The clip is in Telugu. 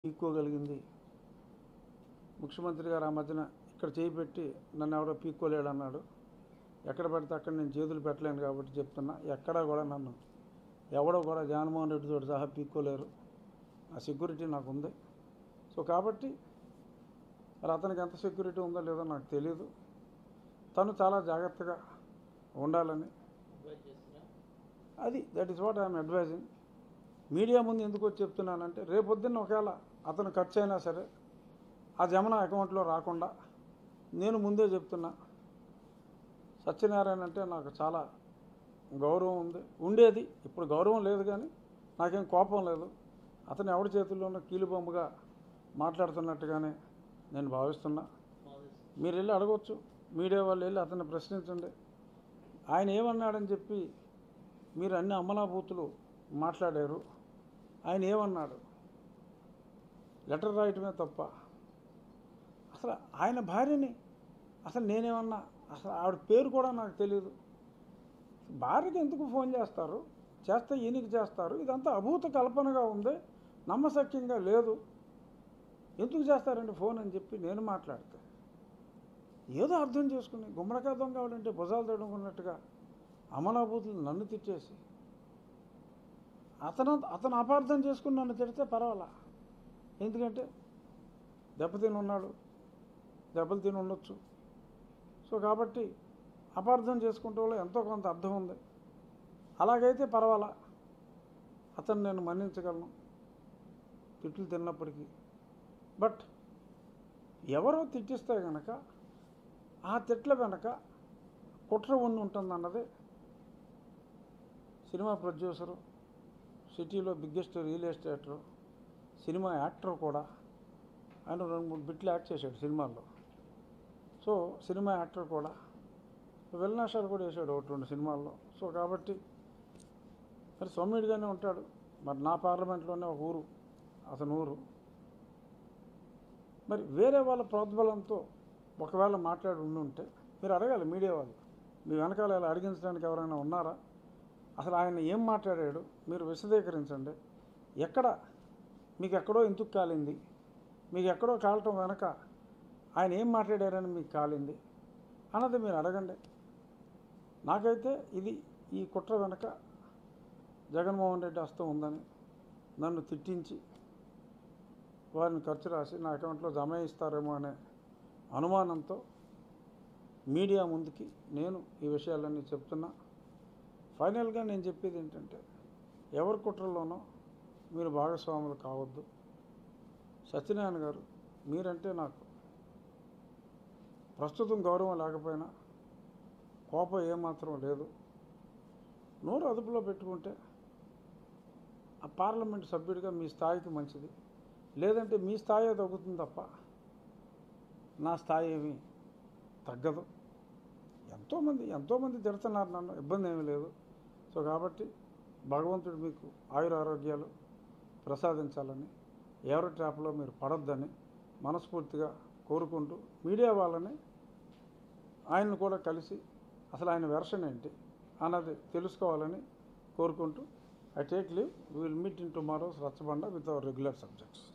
పీక్కోగలిగింది ముఖ్యమంత్రి గారు ఆ మధ్యన ఇక్కడ చేయి పెట్టి నన్ను ఎవరో పీక్కోలేడు అన్నాడు ఎక్కడ పెడితే అక్కడ నేను చేతులు పెట్టలేను కాబట్టి చెప్తున్నా ఎక్కడా కూడా నన్ను ఎవడో కూడా జగన్మోహన్ రెడ్డితో సహా పీక్కోలేరు ఆ సెక్యూరిటీ నాకు ఉంది సో కాబట్టి మరి అతనికి ఎంత సెక్యూరిటీ ఉందో లేదో నాకు తెలియదు తను చాలా జాగ్రత్తగా ఉండాలని అది that is what I'm advising media ముందు ఎందుకు వచ్చి చెప్తున్నానంటే రేపొద్దున్న ఒకవేళ అతను ఖర్చు అయినా సరే ఆ జమన అకౌంట్లో రాకుండా నేను ముందే చెప్తున్నా సత్యనారాయణ అంటే నాకు చాలా గౌరవం ఉంది ఉండేది ఇప్పుడు గౌరవం లేదు కానీ నాకేం కోపం లేదు అతను ఎవరి చేతుల్లోనూ కీలుబొమ్మగా మాట్లాడుతున్నట్టుగానే నేను భావిస్తున్నా మీరు వెళ్ళి అడగవచ్చు మీడియా వాళ్ళు వెళ్ళి అతన్ని ప్రశ్నించండి ఆయన ఏమన్నాడని చెప్పి మీరు అన్ని అమలాభూతులు మాట్లాడారు ఆయన ఏమన్నాడు లెటర్ రాయటమే తప్ప అసలు ఆయన భార్యని అసలు నేనేమన్నా అసలు ఆవిడ పేరు కూడా నాకు తెలియదు భార్యకి ఎందుకు ఫోన్ చేస్తారు చేస్తే ఈయనకి చేస్తారు ఇదంతా అభూత కల్పనగా ఉంది నమ్మశక్యంగా లేదు ఎందుకు చేస్తారండి ఫోన్ అని చెప్పి నేను మాట్లాడితే ఏదో అర్థం చేసుకుని గుమ్మడికాయ దొంగ కావాలంటే భుజాలు తడుముకున్నట్టుగా అమలాభూతులు నన్ను తిట్టేసి అతను అతను అపార్థం చేసుకుని నన్ను తిడితే పర్వాలా ఎందుకంటే దెబ్బతిని ఉన్నాడు దెబ్బలు తిని ఉండొచ్చు సో కాబట్టి అపార్థం చేసుకుంటే ఎంతో కొంత అర్థం ఉంది అలాగైతే పర్వాలా అతను నేను మన్నించగలను తిట్లు తిన్నప్పటికీ బట్ ఎవరో తిట్టిస్తే కనుక ఆ తిట్ల వెనక కుట్ర ఉండి ఉంటుందన్నది సినిమా ప్రొడ్యూసరు సిటీలో బిగ్గెస్ట్ రియల్ ఎస్టేటరు సినిమా యాక్టర్ కూడా ఆయన రెండు మూడు బిట్లు యాక్ట్ చేశాడు సినిమాల్లో సో సినిమా యాక్టర్ కూడా వెల్నాషాలు కూడా వేసాడు ఒకటి రెండు సినిమాల్లో సో కాబట్టి మరి సౌమ్యుడిగానే ఉంటాడు మరి నా పార్లమెంట్లోనే ఒక ఊరు అతని ఊరు మరి వేరే వాళ్ళ ప్రోద్బలంతో ఒకవేళ మాట్లాడి ఉండి ఉంటే మీరు అడగాలి మీడియా వాళ్ళు మీ వెనకాల ఇలా అడిగించడానికి ఎవరైనా ఉన్నారా అసలు ఆయన ఏం మాట్లాడాడు మీరు విశదీకరించండి ఎక్కడ మీకు ఎక్కడో ఎందుకు కాలింది మీకు ఎక్కడో కాలటం వెనక ఆయన ఏం మాట్లాడారని మీకు కాలింది అన్నది మీరు అడగండి నాకైతే ఇది ఈ కుట్ర వెనక జగన్మోహన్ రెడ్డి హస్తం ఉందని నన్ను తిట్టించి వారిని ఖర్చు రాసి నా అకౌంట్లో జమ ఇస్తారేమో అనే అనుమానంతో మీడియా ముందుకి నేను ఈ విషయాలన్నీ చెప్తున్నా ఫైనల్గా నేను చెప్పేది ఏంటంటే ఎవరి కుట్రలోనో మీరు భాగస్వాములు కావద్దు సత్యనారాయణ గారు మీరంటే నాకు ప్రస్తుతం గౌరవం లేకపోయినా కోపం ఏమాత్రం లేదు నోరు అదుపులో పెట్టుకుంటే ఆ పార్లమెంట్ సభ్యుడిగా మీ స్థాయికి మంచిది లేదంటే మీ స్థాయి తగ్గుతుంది తప్ప నా స్థాయి ఏమీ తగ్గదు ఎంతోమంది ఎంతోమంది తిడుతున్నారు నన్ను ఇబ్బంది ఏమీ లేదు సో కాబట్టి భగవంతుడు మీకు ఆయుర ఆరోగ్యాలు ప్రసాదించాలని ఎవరి ట్రాప్లో మీరు పడొద్దని మనస్ఫూర్తిగా కోరుకుంటూ మీడియా వాళ్ళని ఆయన్ని కూడా కలిసి అసలు ఆయన వెర్షన్ ఏంటి అన్నది తెలుసుకోవాలని కోరుకుంటూ I take leave will meet in tomorrow's Racchabanda with our regular subjects